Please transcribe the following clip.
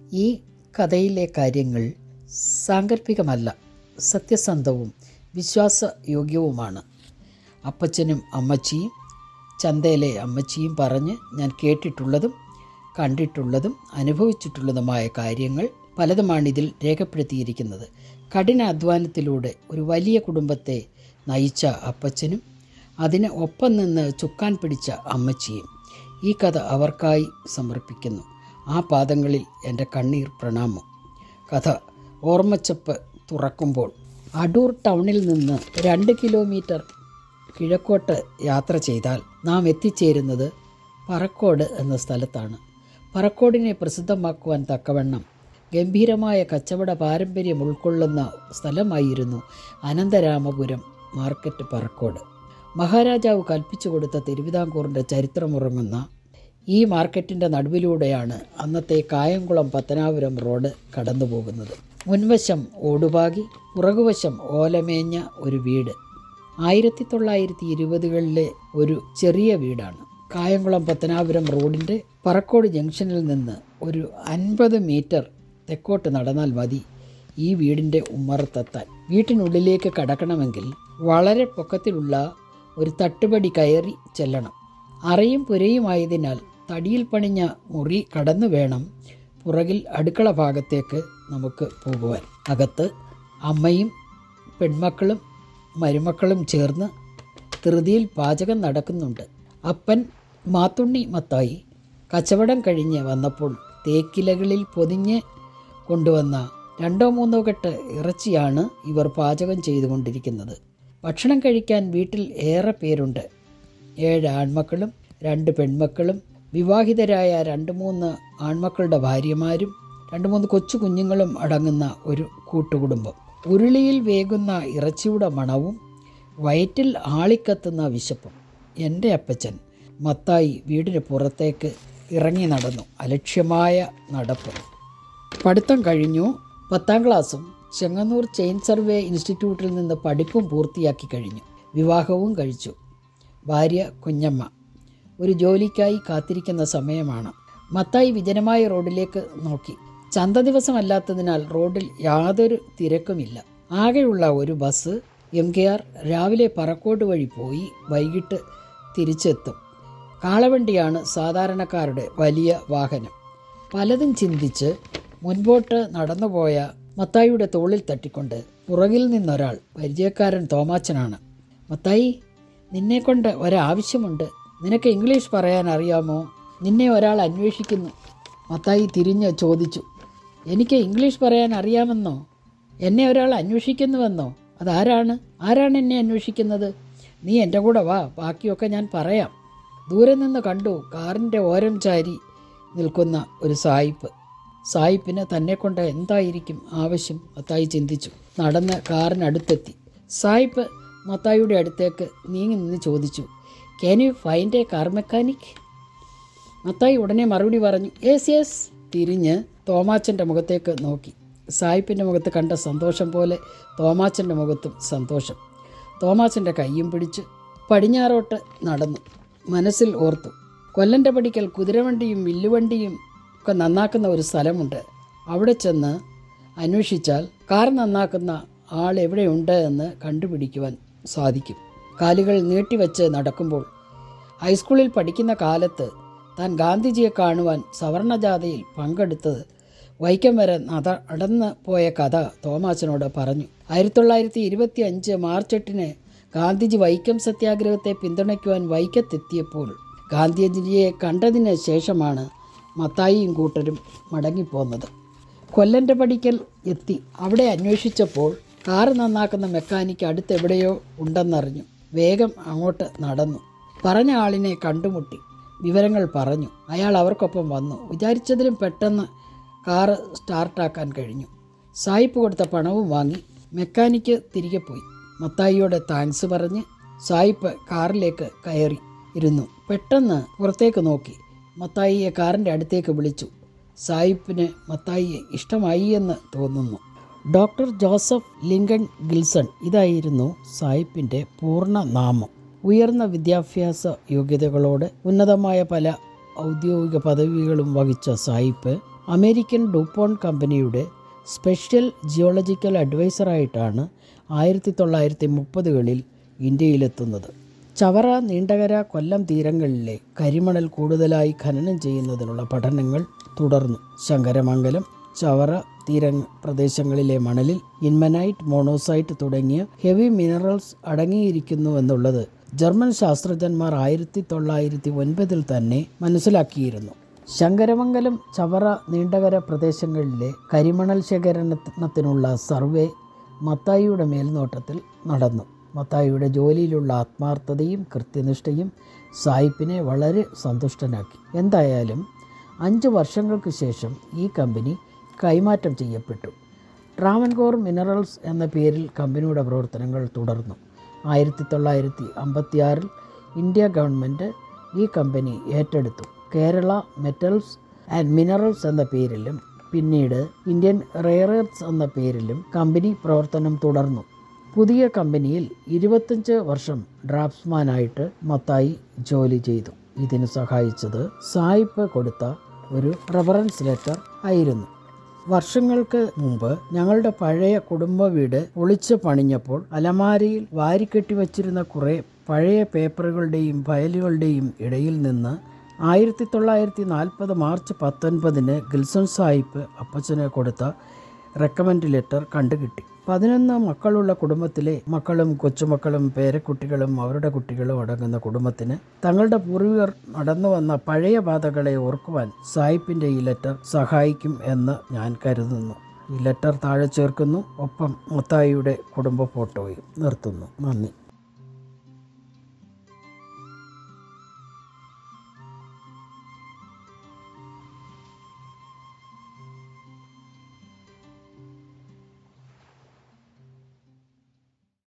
ഈ കഥയിലെ കാര്യങ്ങൾ സാങ്കല്പികമല്ല സത്യസന്ധവും വിശ്വാസയോഗ്യവുമാണ് അപ്പച്ചനും അമ്മച്ചിയും ചന്തയിലെ അമ്മച്ചിയും പറഞ്ഞ് ഞാൻ കേട്ടിട്ടുള്ളതും കണ്ടിട്ടുള്ളതും അനുഭവിച്ചിട്ടുള്ളതുമായ കാര്യങ്ങൾ പലതുമാണിതിൽ രേഖപ്പെടുത്തിയിരിക്കുന്നത് കഠിന അധ്വാനത്തിലൂടെ ഒരു വലിയ കുടുംബത്തെ നയിച്ച അപ്പച്ചനും അതിന് ഒപ്പം നിന്ന് ചുക്കാൻ പിടിച്ച അമ്മച്ചിയും ഈ കഥ അവർക്കായി സമർപ്പിക്കുന്നു ആ പാദങ്ങളിൽ എൻ്റെ കണ്ണീർ പ്രണാമം കഥ ഓർമ്മച്ചപ്പ് തുറക്കുമ്പോൾ അടൂർ ടൗണിൽ നിന്ന് രണ്ട് കിലോമീറ്റർ കിഴക്കോട്ട് യാത്ര ചെയ്താൽ നാം എത്തിച്ചേരുന്നത് പറക്കോട് എന്ന സ്ഥലത്താണ് പറക്കോടിനെ പ്രസിദ്ധമാക്കുവാൻ തക്കവണ്ണം ഗംഭീരമായ കച്ചവട പാരമ്പര്യം ഉൾക്കൊള്ളുന്ന സ്ഥലമായിരുന്നു അനന്തരാമപുരം മാർക്കറ്റ് പറക്കോട് മഹാരാജാവ് കൽപ്പിച്ചു കൊടുത്ത തിരുവിതാംകൂറിൻ്റെ ചരിത്രമുറങ്ങുന്ന ഈ മാർക്കറ്റിൻ്റെ നടുവിലൂടെയാണ് അന്നത്തെ കായംകുളം പത്തനാപുരം റോഡ് കടന്നു പോകുന്നത് മുൻവശം ഓടുപാകി പുറകുവശം ഓലമേഞ്ഞ ഒരു വീട് ആയിരത്തി തൊള്ളായിരത്തി ഇരുപതുകളിലെ ഒരു ചെറിയ വീടാണ് കായംകുളം പത്തനാപുരം റോഡിൻ്റെ പറക്കോട് ജംഗ്ഷനിൽ നിന്ന് ഒരു അൻപത് മീറ്റർ തെക്കോട്ട് നടന്നാൽ മതി ഈ വീടിൻ്റെ ഉമ്മറത്തെത്താൻ വീട്ടിനുള്ളിലേക്ക് കടക്കണമെങ്കിൽ വളരെ പൊക്കത്തിലുള്ള ഒരു തട്ടുപടി കയറി ചെല്ലണം അറയും പുരയുമായതിനാൽ തടിയിൽ പണിഞ്ഞ മുറി കടന്നു വേണം പുറകിൽ അടുക്കള ഭാഗത്തേക്ക് നമുക്ക് പോകുവാൻ അകത്ത് അമ്മയും പെൺമക്കളും മരുമക്കളും ചേർന്ന് ധൃതിയിൽ പാചകം നടക്കുന്നുണ്ട് അപ്പൻ മാത്തുണ്ണി മത്തായി കച്ചവടം കഴിഞ്ഞ് വന്നപ്പോൾ തേക്കിലകളിൽ പൊതിഞ്ഞ് കൊണ്ടുവന്ന രണ്ടോ മൂന്നോ കെട്ട് ഇറച്ചിയാണ് ഇവർ പാചകം ചെയ്തുകൊണ്ടിരിക്കുന്നത് ഭക്ഷണം കഴിക്കാൻ വീട്ടിൽ ഏറെ പേരുണ്ട് ഏഴ് ആൺമക്കളും രണ്ട് പെൺമക്കളും വിവാഹിതരായ രണ്ട് മൂന്ന് ആൺമക്കളുടെ ഭാര്യമാരും രണ്ട് മൂന്ന് കൊച്ചു കുഞ്ഞുങ്ങളും അടങ്ങുന്ന ഒരു കൂട്ടുകുടുംബം ഉരുളിയിൽ വേകുന്ന ഇറച്ചിയുടെ മണവും വയറ്റിൽ ആളിക്കത്തുന്ന വിശപ്പും എൻ്റെ അപ്പച്ചൻ മത്തായി വീടിന് പുറത്തേക്ക് ഇറങ്ങി നടന്നു അലക്ഷ്യമായ നടപ്പ് പഠിത്തം കഴിഞ്ഞു പത്താം ക്ലാസ്സും ചെങ്ങന്നൂർ ചെയിൻ സർവേ ഇൻസ്റ്റിറ്റ്യൂട്ടിൽ നിന്ന് പഠിപ്പും പൂർത്തിയാക്കി കഴിഞ്ഞു വിവാഹവും കഴിച്ചു ഭാര്യ കുഞ്ഞമ്മ ഒരു ജോലിക്കായി കാത്തിരിക്കുന്ന സമയമാണ് മത്തായി വിജനമായ റോഡിലേക്ക് നോക്കി ചന്ത ദിവസമല്ലാത്തതിനാൽ റോഡിൽ യാതൊരു തിരക്കുമില്ല ആകെയുള്ള ഒരു ബസ് എം കെ ആർ രാവിലെ പറക്കോട് വഴി പോയി വൈകിട്ട് തിരിച്ചെത്തും കാളവണ്ടിയാണ് സാധാരണക്കാരുടെ വലിയ വാഹനം പലതും ചിന്തിച്ച് മുൻപോട്ട് നടന്നുപോയ മത്തായിയുടെ തോളിൽ തട്ടിക്കൊണ്ട് പുറകിൽ നിന്നൊരാൾ പരിചയക്കാരൻ തോമാച്ചനാണ് മത്തായി നിന്നെക്കൊണ്ട് ഒരാവശ്യമുണ്ട് നിനക്ക് ഇംഗ്ലീഷ് പറയാൻ അറിയാമോ നിന്നെ ഒരാൾ അന്വേഷിക്കുന്നു മത്തായി തിരിഞ്ഞ് ചോദിച്ചു എനിക്ക് ഇംഗ്ലീഷ് പറയാൻ അറിയാമെന്നോ എന്നെ ഒരാൾ അന്വേഷിക്കുന്നുവെന്നോ അതാരാണ് ആരാണ് എന്നെ അന്വേഷിക്കുന്നത് നീ എൻ്റെ കൂടെ വാ ബാക്കിയൊക്കെ ഞാൻ പറയാം ദൂരെ നിന്ന് കണ്ടു കാറിൻ്റെ ഓരം ചാരി നിൽക്കുന്ന ഒരു സായിപ്പ് സായിപ്പിന് തന്നെ കൊണ്ട് എന്തായിരിക്കും ആവശ്യം മത്തായി ചിന്തിച്ചു നടന്ന് കാറിനടുത്തെത്തി സായിപ്പ് മത്തായിയുടെ അടുത്തേക്ക് നീങ്ങി നിന്ന് ചോദിച്ചു can you find a car mechanic Mathai ഉടനെ മറുപടി പറഞ്ഞു യെസ് യെസ് തിരിഞ്ഞ് തോമാച്ചൻ്റെ മുഖത്തേക്ക് നോക്കി സായിപ്പിൻ്റെ മുഖത്ത് കണ്ട സന്തോഷം പോലെ തോമാച്ചൻ്റെ മുഖത്തും സന്തോഷം തോമാച്ചൻ്റെ കയ്യും പിടിച്ച് പടിഞ്ഞാറോട്ട് നടന്നു മനസ്സിൽ ഓർത്തു കൊല്ലൻ്റെ പടിക്കൽ കുതിരവണ്ടിയും വില്ലുവണ്ടിയും ഒക്കെ നന്നാക്കുന്ന ഒരു സ്ഥലമുണ്ട് അവിടെ ചെന്ന് അന്വേഷിച്ചാൽ കാർ നന്നാക്കുന്ന ആൾ എവിടെയുണ്ട് എന്ന് കണ്ടുപിടിക്കുവാൻ സാധിക്കും കാലുകൾ നീട്ടിവെച്ച് നടക്കുമ്പോൾ ഹൈസ്കൂളിൽ പഠിക്കുന്ന കാലത്ത് താൻ ഗാന്ധിജിയെ കാണുവാൻ സവർണജാഥയിൽ പങ്കെടുത്തത് വൈക്കം വരെ നട നടന്ന് പോയ കഥ തോമാച്ചനോട് പറഞ്ഞു ആയിരത്തി തൊള്ളായിരത്തി ഇരുപത്തി അഞ്ച് മാർച്ച് എട്ടിന് ഗാന്ധിജി വൈക്കം സത്യാഗ്രഹത്തെ പിന്തുണയ്ക്കുവാൻ വൈക്കത്തെത്തിയപ്പോൾ ഗാന്ധിജിയെ കണ്ടതിന് ശേഷമാണ് മത്തായിയും കൂട്ടരും മടങ്ങിപ്പോന്നത് കൊല്ലൻ്റെ പടിക്കൽ എത്തി അവിടെ അന്വേഷിച്ചപ്പോൾ കാറ് നന്നാക്കുന്ന മെക്കാനിക്ക് അടുത്തെവിടെയോ ഉണ്ടെന്നറിഞ്ഞു വേഗം അങ്ങോട്ട് നടന്നു പറഞ്ഞ ആളിനെ കണ്ടുമുട്ടി വിവരങ്ങൾ പറഞ്ഞു അയാൾ അവർക്കൊപ്പം വന്നു വിചാരിച്ചതിലും പെട്ടെന്ന് കാറ് സ്റ്റാർട്ടാക്കാൻ കഴിഞ്ഞു സായിപ്പ് കൊടുത്ത പണവും വാങ്ങി മെക്കാനിക്ക് തിരികെ പോയി മത്തായിയോട് താങ്ക്സ് പറഞ്ഞ് സായിപ്പ് കാറിലേക്ക് കയറി ഇരുന്നു പെട്ടെന്ന് പുറത്തേക്ക് നോക്കി മത്തായിയെ കാറിൻ്റെ അടുത്തേക്ക് വിളിച്ചു സായിപ്പിന് മത്തായിയെ ഇഷ്ടമായി എന്ന് തോന്നുന്നു ഡോക്ടർ ജോസഫ് ലിങ്കൺ ഗിൽസൺ ഇതായിരുന്നു സായിപ്പിൻ്റെ പൂർണ്ണ നാമം ഉയർന്ന വിദ്യാഭ്യാസ യോഗ്യതകളോട് ഉന്നതമായ പല ഔദ്യോഗിക പദവികളും വഹിച്ച സായിപ്പ് അമേരിക്കൻ ഡുപ്പോൺ കമ്പനിയുടെ സ്പെഷ്യൽ ജിയോളജിക്കൽ അഡ്വൈസറായിട്ടാണ് ആയിരത്തി തൊള്ളായിരത്തി മുപ്പതുകളിൽ ഇന്ത്യയിലെത്തുന്നത് ചവറ നീണ്ടകര കൊല്ലം തീരങ്ങളിലെ കരിമണൽ കൂടുതലായി ഖനനം ചെയ്യുന്നതിനുള്ള പഠനങ്ങൾ തുടർന്നു ശങ്കരമംഗലം ചവറ തീര പ്രദേശങ്ങളിലെ മണലിൽ ഇൻമനൈറ്റ് മോണോസൈറ്റ് തുടങ്ങിയ ഹെവി മിനറൽസ് അടങ്ങിയിരിക്കുന്നുവെന്നുള്ളത് ജർമ്മൻ ശാസ്ത്രജ്ഞന്മാർ ആയിരത്തി തൊള്ളായിരത്തി ഒൻപതിൽ തന്നെ മനസ്സിലാക്കിയിരുന്നു ശങ്കരമംഗലം ചവറ നീണ്ടകര പ്രദേശങ്ങളിലെ കരിമണൽ ശേഖരണത്തിനുള്ള സർവേ മത്തായിയുടെ മേൽനോട്ടത്തിൽ നടന്നു മത്തായിയുടെ ജോലിയിലുള്ള ആത്മാർത്ഥതയും കൃത്യനിഷ്ഠയും സായിപ്പിനെ വളരെ സന്തുഷ്ടനാക്കി എന്തായാലും അഞ്ച് വർഷങ്ങൾക്ക് ശേഷം ഈ കമ്പനി കൈമാറ്റം ചെയ്യപ്പെട്ടു ട്രാവൻകോർ മിനറൽസ് എന്ന പേരിൽ കമ്പനിയുടെ പ്രവർത്തനങ്ങൾ തുടർന്നു ആയിരത്തി തൊള്ളായിരത്തി അമ്പത്തിയാറിൽ ഇന്ത്യ ഗവൺമെൻറ് ഈ കമ്പനി ഏറ്റെടുത്തു കേരള മെറ്റൽസ് ആൻഡ് മിനറൽസ് എന്ന പേരിലും പിന്നീട് ഇന്ത്യൻ റെയറേറ്റ്സ് എന്ന പേരിലും കമ്പനി പ്രവർത്തനം തുടർന്നു പുതിയ കമ്പനിയിൽ ഇരുപത്തഞ്ച് വർഷം ഡ്രാഫ്റ്റ്സ്മാനായിട്ട് മത്തായി ജോലി ചെയ്തു ഇതിന് സഹായിച്ചത് സായിപ്പ് കൊടുത്ത ഒരു റെഫറൻസ് ലെറ്റർ ആയിരുന്നു വർഷങ്ങൾക്ക് മുമ്പ് ഞങ്ങളുടെ പഴയ കുടുംബ വീട് ഒളിച്ചു പണിഞ്ഞപ്പോൾ അലമാരയിൽ വാരിക്കെട്ടി വച്ചിരുന്ന കുറേ പഴയ പേപ്പറുകളുടെയും ഫയലുകളുടെയും ഇടയിൽ നിന്ന് ആയിരത്തി തൊള്ളായിരത്തി നാൽപ്പത് മാർച്ച് പത്തൊൻപതിന് ഗിൽസൺ സാഹിബ് അപ്പച്ചന് കൊടുത്ത റെക്കമെൻഡ് ലെറ്റർ കണ്ടുകിട്ടി പതിനൊന്ന് മക്കളുള്ള കുടുംബത്തിലെ മക്കളും കൊച്ചുമക്കളും പേരക്കുട്ടികളും അവരുടെ കുട്ടികളും അടങ്ങുന്ന കുടുംബത്തിന് തങ്ങളുടെ പൂർവികർ നടന്നു വന്ന പഴയ പാതകളെ ഓർക്കുവാൻ സായിപ്പിൻ്റെ ഈ ലെറ്റർ സഹായിക്കും എന്ന് ഞാൻ കരുതുന്നു ഈ ലെറ്റർ താഴെ ചേർക്കുന്നു ഒപ്പം മുത്തായിയുടെ കുടുംബ ഫോട്ടോയും നിർത്തുന്നു നന്ദി